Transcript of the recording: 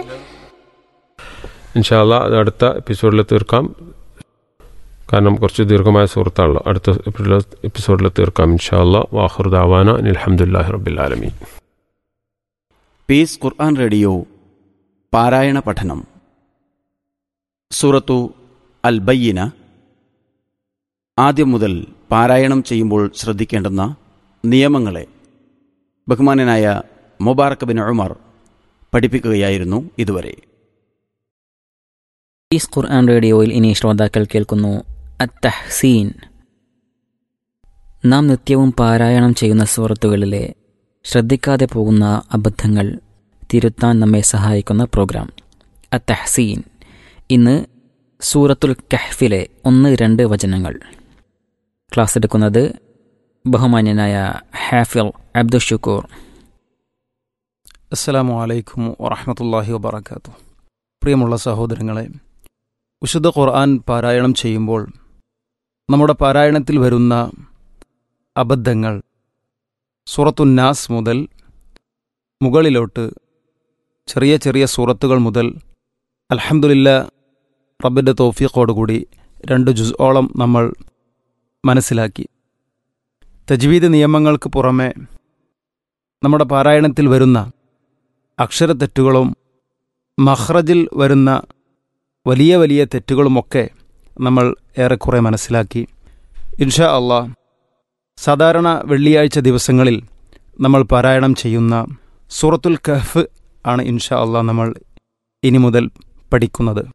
ഇൻഷാല്ല അത് അടുത്ത എപ്പിസോഡിൽ തീർക്കാം കാരണം കുറച്ച് ദീർഘമായ സുഹൃത്താണല്ലോ അടുത്ത എപ്പിസോഡിൽ തീർക്കാം ഇൻഷാല്ല വാഹുർ ദാവാന അലഹമുല്ലാഹി റബ്ബിലാലമീൻ പീസ് ഖുർആൻ റേഡിയോ പാരായണ പഠനം സൂറത്തു അൽ ബയ്യന ആദ്യം മുതൽ പാരായണം ചെയ്യുമ്പോൾ ശ്രദ്ധിക്കേണ്ടുന്ന നിയമങ്ങളെ ബഹുമാനനായ മുബാറക് ബിൻ ഉമർ പഠിപ്പിക്കുകയായിരുന്നു ഇതുവരെ ഈസ് ഖുർആൻ റേഡിയോയിൽ ഇനി ശ്രോതാക്കൾ കേൾക്കുന്നു അത്തഹ്സീൻ നാം നിത്യവും പാരായണം ചെയ്യുന്ന സുഹൃത്തുക്കളിലെ ശ്രദ്ധിക്കാതെ പോകുന്ന അബദ്ധങ്ങൾ തിരുത്താൻ നമ്മെ സഹായിക്കുന്ന പ്രോഗ്രാം അത്തഹ്സീൻ ഇന്ന് സൂറത്തുൽ കഹ്ഫിലെ ഒന്ന് രണ്ട് വചനങ്ങൾ ക്ലാസ് എടുക്കുന്നത് ബഹുമാന്യനായ ഹാഫിൽ അബ്ദുഷുക്കൂർ അസ്സലാമു അലൈക്കും വറഹമത്തല്ലാഹി വബർക്കാത്തു പ്രിയമുള്ള സഹോദരങ്ങളെ വിശുദ്ധ ഖുർആൻ പാരായണം ചെയ്യുമ്പോൾ നമ്മുടെ പാരായണത്തിൽ വരുന്ന അബദ്ധങ്ങൾ സൂറത്തുന്നാസ് മുതൽ മുകളിലോട്ട് ചെറിയ ചെറിയ സൂറത്തുകൾ മുതൽ അൽഹംദുലില്ല റബ്ബിൻ്റെ തോഫീഖോടുകൂടി രണ്ട് ജുസോളം നമ്മൾ മനസ്സിലാക്കി തജ്വീദ് നിയമങ്ങൾക്ക് പുറമെ നമ്മുടെ പാരായണത്തിൽ വരുന്ന അക്ഷരത്തെറ്റുകളും മഹ്റജിൽ വരുന്ന വലിയ വലിയ തെറ്റുകളുമൊക്കെ നമ്മൾ ഏറെക്കുറെ മനസ്സിലാക്കി ഇൻഷാ അള്ളാ സാധാരണ വെള്ളിയാഴ്ച ദിവസങ്ങളിൽ നമ്മൾ പാരായണം ചെയ്യുന്ന സൂറത്തുൽ കഹ്ഫ് ആണ് ഇൻഷാ അള്ളാ നമ്മൾ ഇനി മുതൽ പഠിക്കുന്നത്